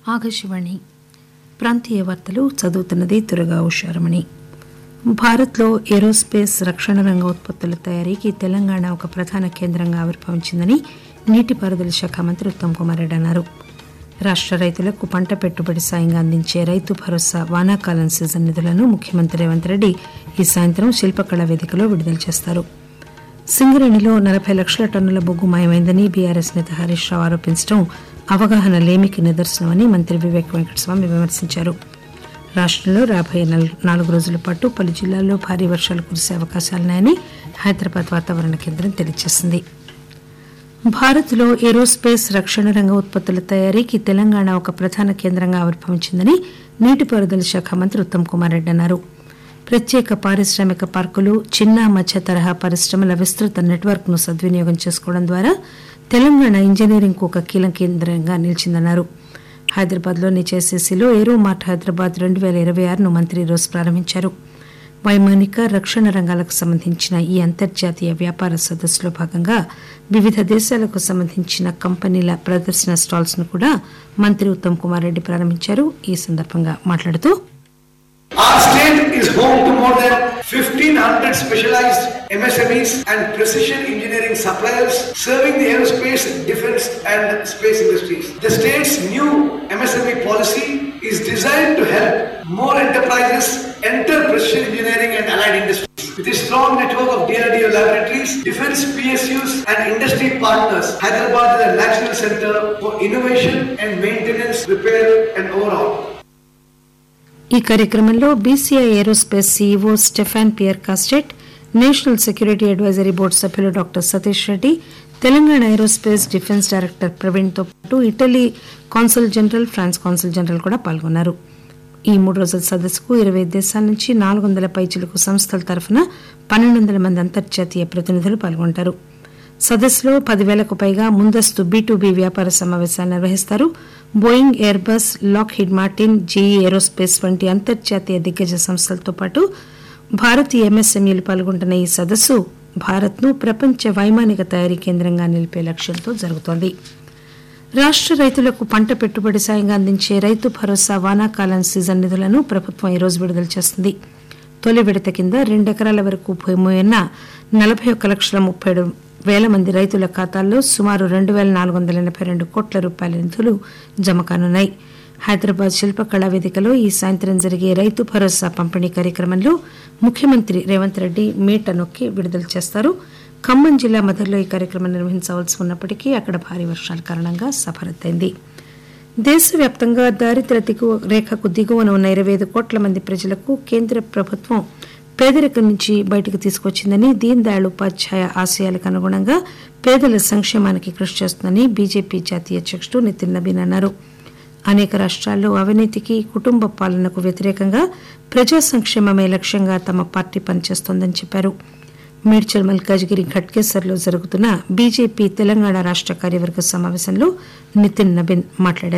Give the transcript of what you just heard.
ఆకాశవాణి ప్రాంతీయ వార్తలు చదువుతున్నది తురగా ఉషారమణి భారత్లో ఏరోస్పేస్ రక్షణ రంగ ఉత్పత్తుల తయారీకి తెలంగాణ ఒక ప్రధాన కేంద్రంగా ఆవిర్భవించిందని నీటిపారుదల శాఖ మంత్రి ఉత్తమ్ కుమార్ రెడ్డి అన్నారు రాష్ట రైతులకు పంట పెట్టుబడి సాయంగా అందించే రైతు భరోసా వానాకాలం సీజన్ నిధులను ముఖ్యమంత్రి రేవంత్ రెడ్డి ఈ సాయంత్రం శిల్పకళా వేదికలో విడుదల చేస్తారు సింగరేణిలో నలభై లక్షల టన్నుల బొగ్గు మాయమైందని బీఆర్ఎస్ నేత హరీష్ రావు ఆరోపించడం అవగాహన లేమికి నిదర్శనమని మంత్రి వివేక్ వెంకటస్వామి విమర్శించారు రాష్టంలో రాబోయే నల్- నాలుగు రోజుల పాటు పలు జిల్లాల్లో భారీ వర్షాలు కురిసే అవకాశాలున్నాయని హైదరాబాద్ వాతావరణ కేంద్రం తెలియజేసింది భారత్లో ఏరోస్పేస్ రక్షణ రంగ ఉత్పత్తుల తయారీకి తెలంగాణ ఒక ప్రధాన కేంద్రంగా ఆవిర్భవించిందని నీటిపారుదల శాఖ మంత్రి ఉత్తమ్ కుమార్ రెడ్డి అన్నారు ప్రత్యేక పారిశ్రామిక పార్కులు చిన్న మధ్య తరహా పరిశ్రమల విస్తృత నెట్వర్క్ ను సద్వినియోగం చేసుకోవడం ద్వారా తెలంగాణ ఇంజనీరింగ్ కు ఒక కీలక కేంద్రంగా నిలిచిందన్నారు హైదరాబాద్ లోని జేసీసీలో ఏరో మార్ట్ హైదరాబాద్ రెండు పేల ఇరవై ఆరును మంత్రి ఈ రోజు ప్రారంభించారు వైమానిక రక్షణ రంగాలకు సంబంధించిన ఈ అంతర్జాతీయ వ్యాపార సదస్సులో భాగంగా వివిధ దేశాలకు సంబంధించిన కంపెనీల ప్రదర్శన స్టాల్స్ ను కూడా మంత్రి ఉత్తమ్ కుమార్ రెడ్డి ప్రారంభించారు ఈ సందర్భంగా మాట్లాడుతూ Our state is home to more than 1500 specialized MSMEs and precision engineering suppliers serving the aerospace, defense and space industries. The state's new MSME policy is designed to help more enterprises enter precision engineering and allied industries. With a strong network of DRDO laboratories, defense PSUs and industry partners, Hyderabad is a national center for innovation and maintenance, repair and overhaul. ఈ కార్యక్రమంలో BCI aerospace CEO Stephane Pierre Castet national security advisory board సభ్యులు doctor Satish Reddy Telangana aerospace defence director Praveen తో పాటు Italy consul general France consul general కూడా పాల్గొన్నారు ఈ మూడు రోజుల సదస్సుకు ఇరవై దేశాల నుంచి నాలుగు వందల పైచిలకు సంస్థల తరఫున పన్నెండు వందల మంది అంతర్జాతీయ ప్రతినిధులు పాల్గొంటారు సదస్సులో పదివేలకు పైగా ముందస్తు బీ బి వ్యాపార సమావేశాలు నిర్వహిస్తారు Boeing Airbus Lockheed Martin GE aerospace వంటి అంతర్జాతీయ దిగ్గజ సంస్థలతో పాటు భారతీయ ఎంఎస్ఎంఈలు పాల్గొంటున్న ఈ సదస్సు భారత్ను ప్రపంచ వైమానిక తయారీ కేంద్రంగా నిలిపే లక్ష్యంతో జరుగుతోంది రాష్ట రైతులకు పంట పెట్టుబడి సాయంగా అందించే రైతు భరోసా వానాకాలం సీజన్ నిధులను ప్రభుత్వం ఈ రోజు విడుదల చేస్తుంది తొలి విడత కింద రెండెకరాల వరకు భూమి ఉన్న నలభై ఒక్క లక్షల ముప్పై ఏడు వేల మంది రైతుల ఖాతాల్లో సుమారు రెండు వేల నాలుగు వందల ఎనభై రెండు కోట్ల రూపాయల నిధులు జమ కానున్నాయి హైదరాబాద్ శిల్పకళా వేదికలో ఈ సాయంత్రం జరిగే రైతు భరోసా పంపిణీ కార్యక్రమంలో ముఖ్యమంత్రి రేవంత్ రెడ్డి మీట నొక్కి విడుదల చేస్తారు ఖమ్మం జిల్లా మధురలో ఈ కార్యక్రమం నిర్వహించవలసి ఉన్నప్పటికీ అక్కడ భారీ వర్షాల కారణంగా సభ రద్దయింది దేశవ్యాప్తంగా దారిద్ర్య దిగువ రేఖకు దిగువన ఉన్న ఇరవై ఐదు కోట్ల మంది ప్రజలకు కేంద్ర ప్రభుత్వం పేదరికం నుంచి బయటకు తీసుకొచ్చిందని దీన్ దయాళ్ ఉపాధ్యాయ ఆశయాలకు అనుగుణంగా పేదల సంక్షేమానికి కృషి చేస్తుందని బీజేపీ జాతీయ అధ్యక్షుడు నితిన్ నబీన్ అన్నారు అనేక రాష్ట్రాల్లో అవినీతికి కుటుంబ పాలనకు వ్యతిరేకంగా ప్రజా సంక్షేమమే లక్ష్యంగా తమ పార్టీ పనిచేస్తోందని చెప్పారు మేడ్చల్ మల్కాజ్గిరి ఘట్కేసర్లో జరుగుతున్న బీజేపీ తెలంగాణ రాష్ట కార్యవర్గ సమావేశంలో నితిన్ నబీన్ మాట్లాడారు